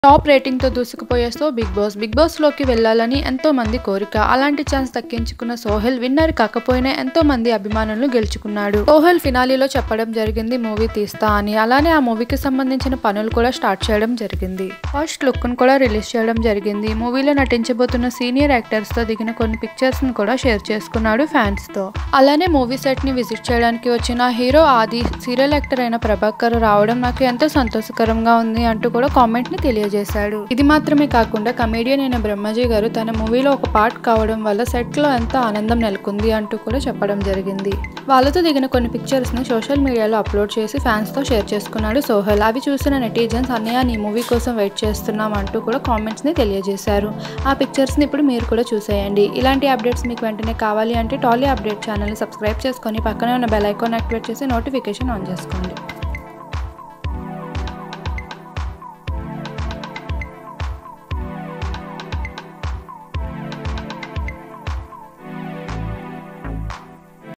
top రేటింగ్తో దూసుకుపోయే so big boss big బాస్లోకి వెళ్ళాలని ఎంతో మంది కోరిక అలాంటి ఛాన్స్ దక్కించుకున్న సోహెల్ విన్నర్ కాకపోయినా ఎంతో మంది అభిమానులను గెలుచుకున్నాడు సోహెల్ ఫినాలీలో చెప్పడం జరిగింది మూవీ తీస్తా అని అలానే ఆ మూవీకి సంబంధించిన పనులు కూడా స్టార్ట్ చేయడం జరిగింది ఫస్ట్ లుక్ ను కూడా రిలీజ్ చేయడం జరిగింది మూవీలో నటించబోతున్న సీనియర్ యాక్టర్స్ తో దిగిన కొన్ని పిక్చర్స్ ను కూడా షేర్ చేసుకున్నాడు ఫ్యాన్స్ తో అలానే మూవీ సెట్ ని విజిట్ చేయడానికి వచ్చిన హీరో ఆది సీరియల్ యాక్టర్ అయిన ప్రభాకర్ రావడం నాకు ఎంతో సంతోషకరంగా ఉంది అంటూ కూడా కామెంట్ ని తెలియజేశాడు ఇది మాత్రమే కాకుండా కమేడియన్ అయిన బ్రహ్మజీ గారు తన మూవీలో ఒక పార్ట్ కావడం వల్ల సెట్ లో ఎంతో ఆనందం నెలకొంది అంటూ కూడా చెప్పడం జరిగింది వాళ్ళతో దిగిన కొన్ని పిక్చర్స్ ని సోషల్ మీడియాలో అప్లోడ్ చేసి ఫ్యాన్స్ తో షేర్ చేసుకున్నాడు సోహెల్ అవి చూసిన నెటిజన్స్ అన్నయ్య నీ మూవీ కోసం వెయిట్ చేస్తున్నాం అంటూ కూడా కామెంట్స్ ని తెలియజేశారు ఆ పిక్చర్స్ ని ఇప్పుడు మీరు కూడా చూసేయండి ఇలాంటి అప్డేట్స్ మీకు వెంటనే కావాలి అంటే టాలీ అప్డేట్ ఛానల్ సబ్స్క్రైబ్ చేసుకొని పక్కనే ఉన్న బెల్ ఐకాన్ యాక్టివేట్ చేసి నోటిఫికేషన్ ఆన్ చేసుకోండి